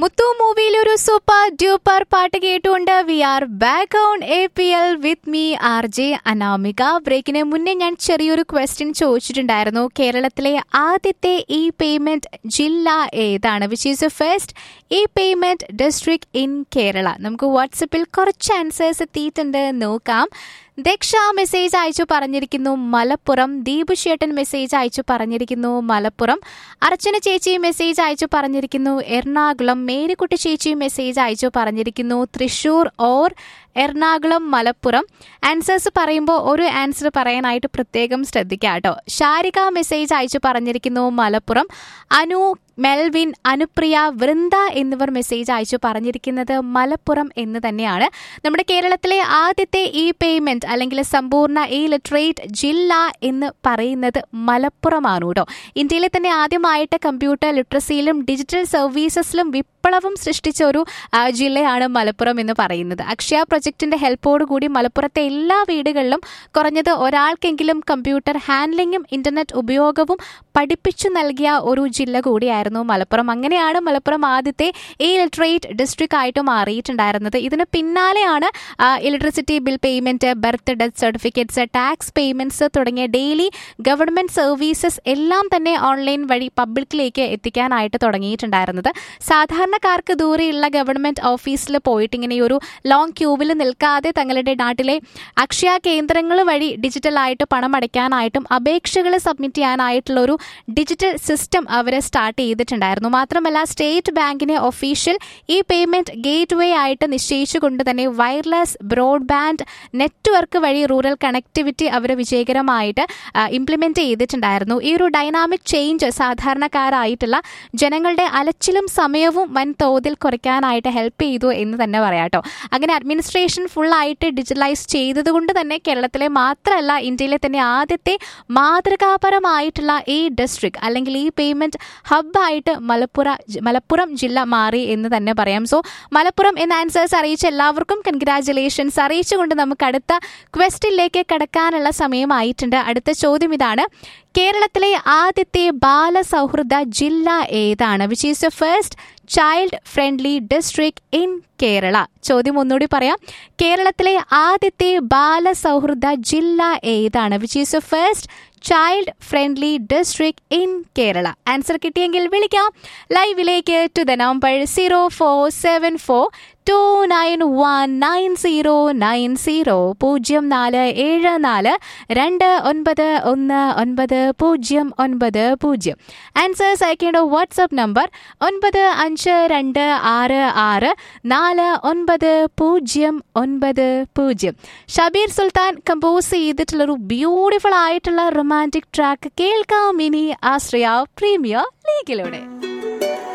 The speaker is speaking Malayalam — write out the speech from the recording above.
മുത്തു മൂവിയിൽ ഒരു സൂപ്പർ ഡ്യൂപ്പർ പാട്ട് കേട്ടുകൊണ്ട് we are back on A P L with me R J Anamika ബ്രേക്കിന് മുന്നേ ഞാൻ ചെറിയൊരു ക്വസ്റ്റ്യൻ ചോദിച്ചിട്ടുണ്ടായിരുന്നു കേരളത്തിലെ ആദ്യത്തെ ഇ പേയ്മെന്റ് ജില്ല ഏതാണ് which is a first e payment district in Kerala നമുക്ക് വാട്സപ്പിൽ കുറച്ച് ആൻസേഴ്സ് എത്തിയിട്ടുണ്ട് നോക്കാം ദക്ഷ മെസ്സേജ് അയച്ചു പറഞ്ഞിരിക്കുന്നു മലപ്പുറം ദീപു ചേട്ടൻ മെസ്സേജ് അയച്ചു പറഞ്ഞിരിക്കുന്നു മലപ്പുറം അർച്ചന ചേച്ചി മെസ്സേജ് അയച്ചു പറഞ്ഞിരിക്കുന്നു എറണാകുളം മേരിക്കുട്ടി ചേച്ചി മെസ്സേജ് അയച്ചു പറഞ്ഞിരിക്കുന്നു തൃശൂർ ഓർ എറണാകുളം മലപ്പുറം ആൻസേഴ്സ് പറയുമ്പോൾ ഒരു ആൻസർ പറയാനായിട്ട് പ്രത്യേകം ശ്രദ്ധിക്കുക കേട്ടോ ശാരിക മെസ്സേജ് അയച്ചു പറഞ്ഞിരിക്കുന്നു മലപ്പുറം അനു മെൽവിൻ അനുപ്രിയ വൃന്ദ എന്നിവർ മെസ്സേജ് അയച്ചു പറഞ്ഞിരിക്കുന്നത് മലപ്പുറം എന്ന് തന്നെയാണ് നമ്മുടെ കേരളത്തിലെ ആദ്യത്തെ ഇ പേയ്മെന്റ് അല്ലെങ്കിൽ സമ്പൂർണ്ണ ഇ ലിറ്ററേറ്റ് ജില്ല എന്ന് പറയുന്നത് മലപ്പുറമാണ് കേട്ടോ ഇന്ത്യയിലെ തന്നെ ആദ്യമായിട്ട് കമ്പ്യൂട്ടർ ലിറ്ററസിയിലും ഡിജിറ്റൽ സർവീസസിലും വിപ്ലവം സൃഷ്ടിച്ച ഒരു ആ, ജില്ലയാണ് മലപ്പുറം എന്ന് പറയുന്നത് അക്ഷയ പ്രൊജക്ടിന്റെ ഹെൽപ്പോട് കൂടി മലപ്പുറത്തെ എല്ലാ വീടുകളിലും കുറഞ്ഞത് ഒരാൾക്കെങ്കിലും കമ്പ്യൂട്ടർ ഹാൻഡ്ലിങ്ങും ഇന്റർനെറ്റ് ഉപയോഗവും പഠിപ്പിച്ചു നൽകിയ ഒരു ജില്ല കൂടിയായിരുന്നു മലപ്പുറം അങ്ങനെയാണ് മലപ്പുറം ആദ്യത്തെ ഈ ലിറ്ററേറ്റ് ഡിസ്ട്രിക്റ്റ് ആയിട്ട് മാറിയിട്ടുണ്ടായിരുന്നത് ഇതിന് പിന്നാലെയാണ് electricity bill payment birth death certificates tax payments തുടങ്ങിയ ഡെയിലി ഗവൺമെന്റ് സർവീസസ് എല്ലാം തന്നെ ഓൺലൈൻ വഴി പബ്ലിക്കിലേക്ക് എത്തിക്കാനായിട്ട് തുടങ്ങിയിട്ടുണ്ടായിരുന്നത് സാധാരണക്കാർക്ക് ദൂരെയുള്ള ഗവൺമെന്റ് ഓഫീസിൽ പോയിട്ട് ഇങ്ങനെ ഈ ഒരു ലോങ് ക്യൂവിൽ നിൽക്കാതെ തങ്ങളുടെ നാട്ടിലെ അക്ഷയ കേന്ദ്രങ്ങൾ വഴി ഡിജിറ്റലായിട്ട് പണം അടയ്ക്കാനായിട്ടും അപേക്ഷകൾ സബ്മിറ്റ് ചെയ്യാനായിട്ടുള്ള ഒരു ഡിജിറ്റൽ സിസ്റ്റം അവർ സ്റ്റാർട്ട് ചെയ്തിട്ടുണ്ടായിരുന്നു മാത്രമല്ല സ്റ്റേറ്റ് ബാങ്കിനെ ഒഫീഷ്യൽ ഈ പേയ്മെന്റ് ഗേറ്റ് വേ ആയിട്ട് നിശ്ചയിച്ചുകൊണ്ട് തന്നെ വയർലെസ് ബ്രോഡ്ബാൻഡ് നെറ്റ്വർക്ക് വഴി റൂറൽ കണക്ടിവിറ്റി അവർ വിജയകരമായിട്ട് ഇംപ്ലിമെന്റ് ചെയ്തിട്ടുണ്ടായിരുന്നു ഈ ഒരു ഡൈനാമിക് ചേഞ്ച് സാധാരണക്കാരായിട്ടുള്ള ജനങ്ങളുടെ അലച്ചിലും സമയവും വൻ തോതിൽ കുറയ്ക്കാനായിട്ട് ഹെൽപ്പ് ചെയ്തു എന്ന് തന്നെ പറയാട്ടോ അങ്ങനെ അഡ്മിനിസ്ട്രേഷൻ ഫുള്ളായിട്ട് ഡിജിറ്റലൈസ് ചെയ്തതുകൊണ്ട് തന്നെ കേരളത്തിലെ മാത്രമല്ല ഇന്ത്യയിലെ തന്നെ ആദ്യത്തെ മാതൃകാപരമായിട്ടുള്ള ഈ ഡിസ്ട്രിക്ട് അല്ലെങ്കിൽ ഈ പേയ്മെന്റ് ഹബ്ബായിട്ട് മലപ്പുറ മലപ്പുറം ജില്ല മാറി എന്ന് തന്നെ പറയാം സോ മലപ്പുറം എന്ന ആൻസേഴ്സ് അറിയിച്ച എല്ലാവർക്കും കൺഗ്രാറ്റുലേഷൻസ് അറിയിച്ചുകൊണ്ട് നമുക്ക് അടുത്ത ക്വസ്റ്റിലേക്ക് കടക്കാനുള്ള സമയമായിട്ടുണ്ട് അടുത്ത ചോദ്യം ഇതാണ് കേരളത്തിലെ ആദ്യത്തെ ബാലസൗഹൃദ ജില്ല ഏതാണ് which is the first child friendly district in Kerala ചോദ്യം ഒന്നുകൂടി പറയാം കേരളത്തിലെ ആദ്യത്തെ ബാലസൗഹൃദ ജില്ല ഏതാണ് which is the first child friendly district in Kerala answer കിട്ടിയെങ്കിൽ വിളിക്കാം ലൈവിലേക്ക് to the number zero four seven four two nine one nine zero nine zero പൂജ്യം നാല് ഏഴ് നാല് രണ്ട് ഒൻപത് ഒന്ന് ഒൻപത് പൂജ്യം ഒൻപത് പൂജ്യം ആൻസേഴ്സ് അയക്കേണ്ട വാട്സപ്പ് നമ്പർ ഒൻപത് അഞ്ച് രണ്ട് ആറ് ആറ് നാല് ഒൻപത് പൂജ്യം ഒൻപത് പൂജ്യം ഷബീർ സുൽത്താൻ കമ്പോസ് ചെയ്തിട്ടുള്ളൊരു ബ്യൂട്ടിഫുൾ ആയിട്ടുള്ള റൊമാൻറ്റിക് ട്രാക്ക് കേൾക്കാം ഇനി ആശ്രയ പ്രീമിയർ ലീഗിലൂടെ